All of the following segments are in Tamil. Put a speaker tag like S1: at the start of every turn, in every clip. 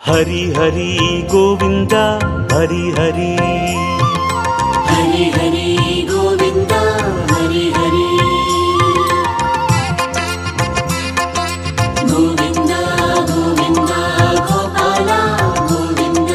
S1: ಹರಿ ಹರಿ ಗೋವಿಂದ ಹರಿ ಹರಿ
S2: ಹರಿ ಹರಿ ಗೋವಿಂದ ಹರಿ ಹರಿ ಗೋವಿಂದ ಗೋವಿಂದ ಗೋಪಾಲ ಗೋವಿಂದ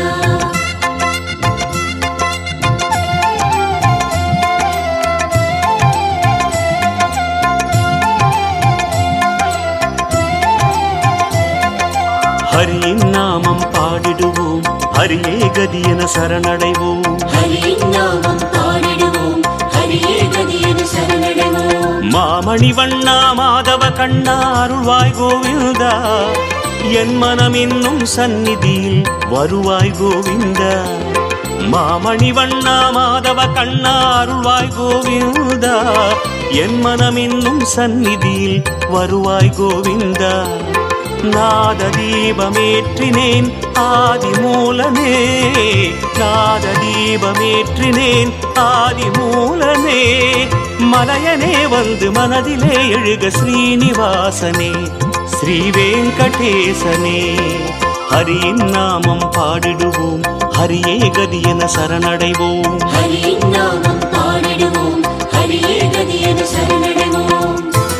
S1: ஹரியின் நாமம் பாடிடுவோம் ஹரியே கதியென சரணடைவோம்
S2: ஹரியின் நாமம் பாடிடுவோம் ஹரியே கதியன சரணடைவோம்
S1: மாமணி வண்ணா மாதவ கண்ணா அருள்வாய் கோவிந்தா என் மனம் இன்னும் சந்நிதியில் வருவாய் கோவிந்தா மாமணி வண்ணா மாதவ கண்ணா அருள்வாய் கோவிந்தா என் மனம் இன்னும் சந்நிதியில் வருவாய் கோவிந்தா நாத தீபமேற்றினேன் ஆதி மூலனே நாத தீபமேற்றினேன் ஆதி மூலனே மலையனே வந்து மனதிலே எழுக ஸ்ரீனிவாசனே ஸ்ரீ வெங்கடேசனே ஹரியின் நாமம் பாடிடுவோம் ஹரியே கதியென சரணடைவோம்
S2: ஹரியின் நாமம் பாடிடுவோம் ஹரியே கதியன சரணடைவோம்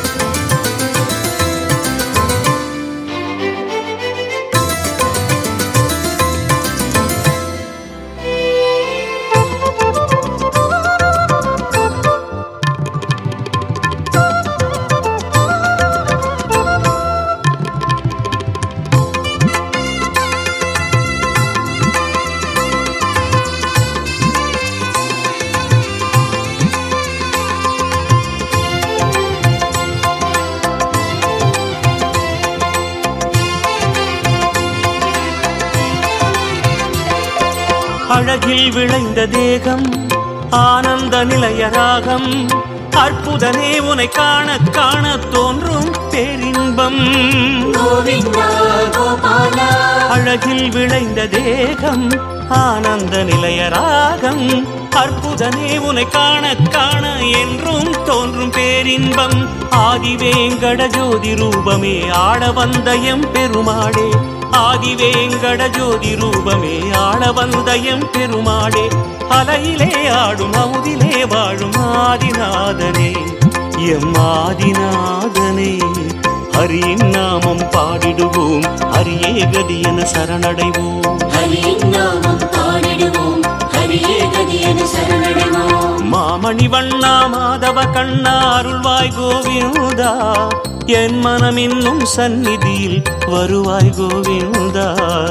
S1: அழகில் விளைந்த தேகம் ஆனந்த நிலைய ராகம் அற்புதனே உனை காண காண தோன்றும் பேரின்பம்
S2: கோவிந்தா கோபால
S1: அழகில் விளைந்த தேகம் ஆனந்த நிலைய ராகம் அற்புதனே உனை காண காண என்றும் தோன்றும் பேரின்பம் ஆதிவேங்கட ஜோதி ரூபமே ஆட வந்த எம் பெருமாளே ஆதிவேங்கட ஜோதி ரூபமே ஆட வந்த எம் பெருமாளே அலையிலே ஆடும் அமுதிலே வாழும் ஆதிநாதனே எம் ஆதிநாதனே ஹரியின் நாமம் பாடிடுவோம் ஹரியே கதியென சரணடைவோம்
S2: ஹரியின் நாமம் பாடிடுவோம் ஹரியே கதியன சரணடைவோம்
S1: மாமணி வண்ணா மாதவ கண்ணா அருள்வாய் கோவிந்தா என் மனம் இன்னும் சந்நிதியில் வருவாய் கோவிந்தா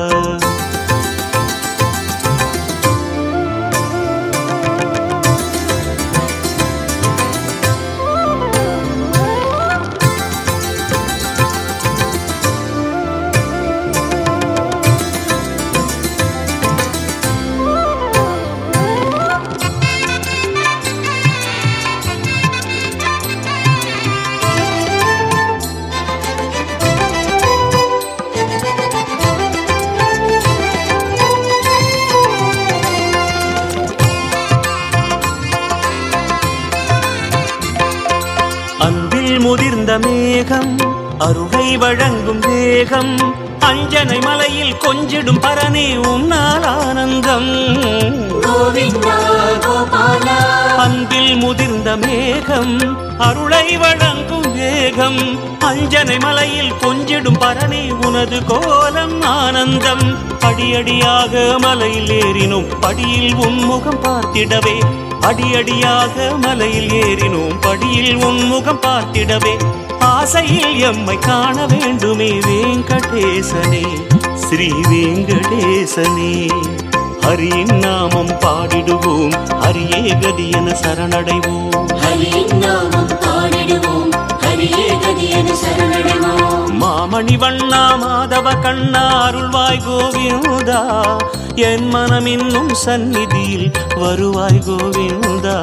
S1: அன்பில் முதிர்ந்த மேகம் அருளை வழங்கும் தேகம் அஞ்சனை மலையில் கொஞ்சிடும் பரனே உன்னால் ஆனந்தம்
S2: கோவிந்தா கோபால
S1: அன்பில் முதிர்ந்த மேகம் அருளை வழங்கும் வேகம் அஞ்சனை மலையில் கொஞ்சிடும் பரணி உனது கோலம் ஆனந்தம் அடியடியாக மலையில் ஏறினோம் படியில் உன்முகம் பார்த்திடவே அடியடியாக மலையில் ஏறினோம் படியில் உன்முகம் பார்த்திடவே ஆசையில் எம்மை காண வேண்டுமே வேங்கடேசனே ஸ்ரீ வேங்கடேசனே ஹரியின் நாமம் பாடிடுவோம் ஹரியே கதியென சரணடைவோம்
S2: ஹரியின் நாமம் பாடிடுவோம் ஹரியே கதியன சரணடைவோம்
S1: மாமணி வண்ணா மாதவ கண்ணா அருள்வாய் கோவிந்தா என் மனம் இன்னும் சந்நிதியில் வருவாய் கோவிந்தா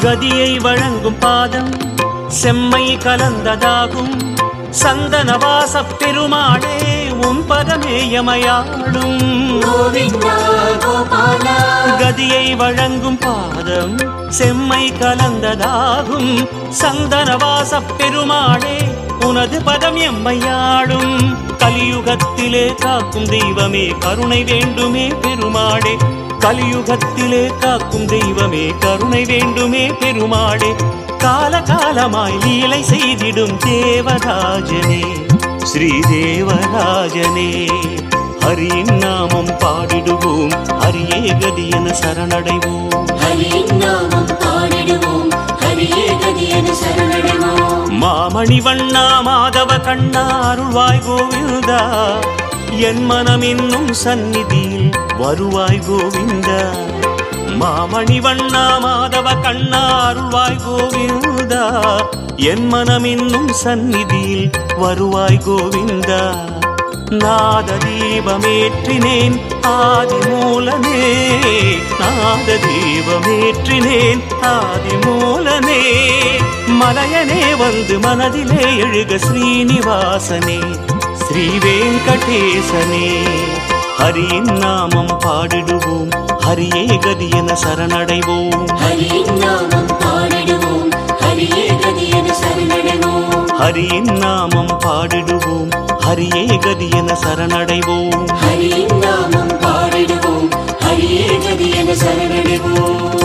S1: கதியை வழங்கும் பாதம் செம்மை கலந்ததாகும் சந்தனவாச பெருமாளே உன் பதமேயமையாடும்
S2: கோவிந்தா கோபாலா
S1: கதியை வழங்கும் பாதம் செம்மை கலந்ததாகும் சந்தனவாச பெருமாளே உனது பதம் எம்மையாடும் கலியுகத்திலே காக்கும் தெய்வமே கருணை வேண்டுமே பெருமாளே கலியுகத்திலே காக்கும் தெய்வமே கருணை வேண்டுமே பெருமாளே கால காலமாய் லீலை செய்திடும் தேவராஜனே ஸ்ரீ தேவராஜனே ஹரியின் நாமம் பாடிடுவோம் ஹரியே கதி என சரணடைவோம்
S2: ஹரியின் நாமம் பாடிடுவோம் ஹரியே கதி என சரணடைவோம்
S1: மாமணி வண்ணா மாதவ கண்ணா அருள்வாய் கோவிந்தா என் மனம் இன்னும் சந்நிதியில் வருவாய் கோவிந்தா மாமணி வண்ணா மாதவ கண்ணா அருள்வாய் கோவிந்தா என் மனம் இன்னும் சந்நிதியில் வருவாய் கோவிந்தா நாத தீபமேற்றினேன் ஆதி மூலனே நாத தீபமேற்றினேன் ஆதி மூலனே மலையனே வந்து மனதிலே எழுக ஸ்ரீனிவாசனே ஸ்ரீ வெங்கடேசனே ஹரியின் நாமம் பாடிடுவோம் ஹரியே கதி என சரணடைவோம்
S2: ஹரியின் நாமம் பாடிடுவோம் ஹரியே கதி என சரணடைவோம்
S1: ஹரியின் நாமம் பாடிடுவோம் ஹரியே கதி என சரணடைவோம்
S2: ஹரியின் நாமம் பாடிடுவோம் ஹரியே கதி என சரணடைவோம்